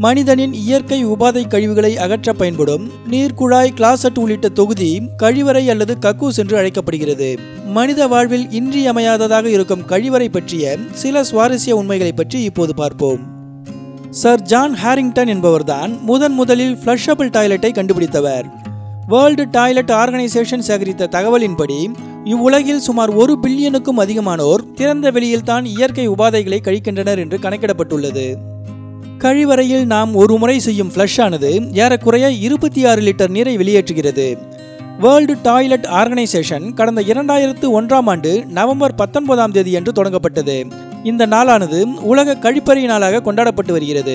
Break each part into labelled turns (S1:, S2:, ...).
S1: மனிதனின் இயற்கை உபாதை கழிவுகளை அகற்ற பயன்படும் நீர்க்குழாய் கிளாசட் உள்ளிட்ட தொகுதி கழிவறை அல்லது கக்கூஸ் என்று அழைக்கப்படுகிறது மனித வாழ்வில் இன்றியமையாததாக இருக்கும் கழிவறை பற்றிய சில சுவாரஸ்ய உண்மைகளை பற்றி இப்போது பார்ப்போம் சர் ஜான் ஹாரிங்டன் என்பவர்தான் முதன் முதலில் ஃப்ளஷபிள் டாய்லெட்டை கண்டுபிடித்தவர் வேர்ல்டு டாய்லெட் ஆர்கனைசேஷன் சேகரித்த தகவலின்படி இவ்வுலகில் சுமார் ஒரு பில்லியனுக்கும் அதிகமானோர் திறந்த வெளியில் தான் இயற்கை உபாதைகளை கழிக்கின்றனர் என்று கணக்கிடப்பட்டுள்ளது கழிவறையில் நாம் ஒரு முறை செய்யும் ஃப்ளஷ் ஆனது ஏறக்குறைய இருபத்தி ஆறு லிட்டர் நீரை வெளியேற்றுகிறது வேர்ல்டு டாய்லெட் ஆர்கனைசேஷன் கடந்த இரண்டாயிரத்து ஒன்றாம் ஆண்டு நவம்பர் பத்தொன்பதாம் தேதி என்று தொடங்கப்பட்டது இந்த நாளானது உலக கழிப்பறை நாளாக கொண்டாடப்பட்டு வருகிறது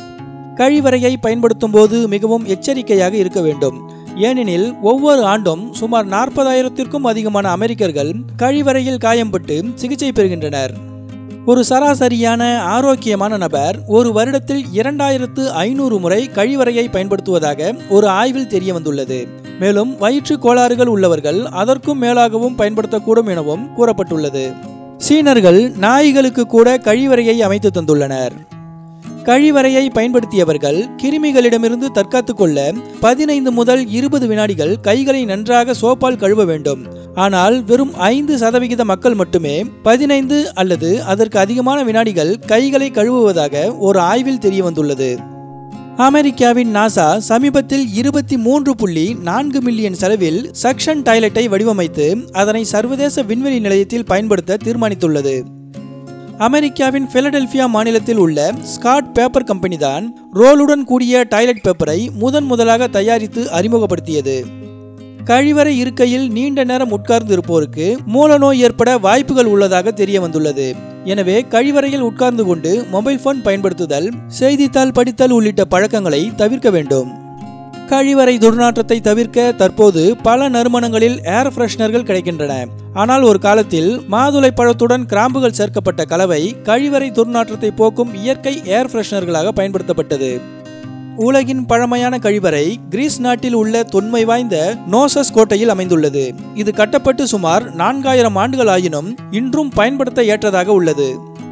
S1: கழிவறையை பயன்படுத்தும் போது மிகவும் எச்சரிக்கையாக இருக்க வேண்டும் ஏனெனில் ஒவ்வொரு ஆண்டும் சுமார் நாற்பதாயிரத்திற்கும் அதிகமான அமெரிக்கர்கள் கழிவறையில் காயம்பட்டு சிகிச்சை பெறுகின்றனர் ஒரு சராசரியான ஆரோக்கியமான நபர் ஒரு வருடத்தில் இரண்டாயிரத்து ஐநூறு முறை கழிவறையை பயன்படுத்துவதாக ஒரு ஆய்வில் தெரிய வந்துள்ளது மேலும் வயிற்று கோளாறுகள் உள்ளவர்கள் அதற்கும் மேலாகவும் பயன்படுத்தக்கூடும் எனவும் கூறப்பட்டுள்ளது சீனர்கள் நாய்களுக்கு கூட கழிவறையை அமைத்து தந்துள்ளனர் கழிவறையை பயன்படுத்தியவர்கள் கிருமிகளிடமிருந்து தற்காத்துக் கொள்ள பதினைந்து முதல் இருபது வினாடிகள் கைகளை நன்றாக சோப்பால் கழுவ வேண்டும் ஆனால் வெறும் ஐந்து சதவிகித மக்கள் மட்டுமே பதினைந்து அல்லது அதற்கு அதிகமான வினாடிகள் கைகளை கழுவுவதாக ஒரு ஆய்வில் தெரிய வந்துள்ளது அமெரிக்காவின் நாசா சமீபத்தில் இருபத்தி மூன்று புள்ளி நான்கு மில்லியன் செலவில் சக்ஷன் டாய்லெட்டை வடிவமைத்து அதனை சர்வதேச விண்வெளி நிலையத்தில் பயன்படுத்த தீர்மானித்துள்ளது அமெரிக்காவின் பிலடெல்பியா மாநிலத்தில் உள்ள ஸ்காட் பேப்பர் கம்பெனி தான் ரோலுடன் கூடிய டாய்லெட் பேப்பரை முதன் முதலாக தயாரித்து அறிமுகப்படுத்தியது கழிவறை இருக்கையில் நீண்ட நேரம் உட்கார்ந்து இருப்போருக்கு மூலநோய் ஏற்பட வாய்ப்புகள் உள்ளதாக தெரிய வந்துள்ளது எனவே கழிவறையில் உட்கார்ந்து கொண்டு மொபைல் போன் பயன்படுத்துதல் செய்தித்தாள் படித்தல் உள்ளிட்ட பழக்கங்களை தவிர்க்க வேண்டும் கழிவறை துர்நாற்றத்தை தவிர்க்க தற்போது பல நறுமணங்களில் ஏர் ஃப்ரெஷ்னர்கள் கிடைக்கின்றன ஆனால் ஒரு காலத்தில் மாதுளை பழத்துடன் கிராம்புகள் சேர்க்கப்பட்ட கலவை கழிவறை துர்நாற்றத்தை போக்கும் இயற்கை ஏர் ஃப்ரெஷ்னர்களாக பயன்படுத்தப்பட்டது உலகின் பழமையான கழிவறை கிரீஸ் நாட்டில் உள்ள தொன்மை வாய்ந்த நோசஸ் கோட்டையில் அமைந்துள்ளது இது கட்டப்பட்டு சுமார் நான்காயிரம் ஆண்டுகள் ஆயினும் இன்றும் பயன்படுத்த ஏற்றதாக உள்ளது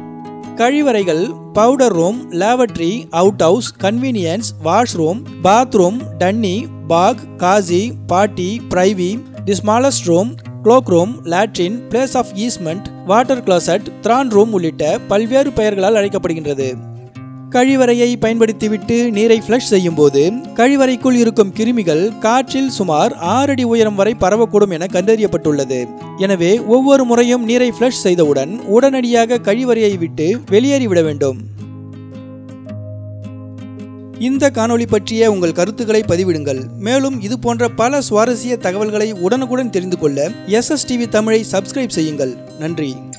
S1: கழிவறைகள் powder room lavatory out house convenience washroom bathroom dunny bog khazi potty privy the smallest room cloak room latrine place of easement water closet throne room உள்ளிட்ட பல்வேறு பெயர்களால் அழைக்கப்படுகின்றது கழிவறையை பயன்படுத்திவிட்டு நீரை ஃப்ளஷ் செய்யும் போது கழிவறைக்குள் இருக்கும் கிருமிகள் காற்றில் சுமார் ஆறு அடி உயரம் வரை பரவக்கூடும் என கண்டறியப்பட்டுள்ளது எனவே ஒவ்வொரு முறையும் நீரை ஃப்ளஷ் செய்தவுடன் உடனடியாக கழிவறையை விட்டு வெளியேறிவிட வேண்டும் இந்த காணொளி பற்றிய உங்கள் கருத்துக்களை பதிவிடுங்கள் மேலும் இது போன்ற பல சுவாரஸ்ய தகவல்களை உடனுக்குடன் தெரிந்து கொள்ள எஸ்எஸ்டிவி தமிழை சப்ஸ்கிரைப் செய்யுங்கள் நன்றி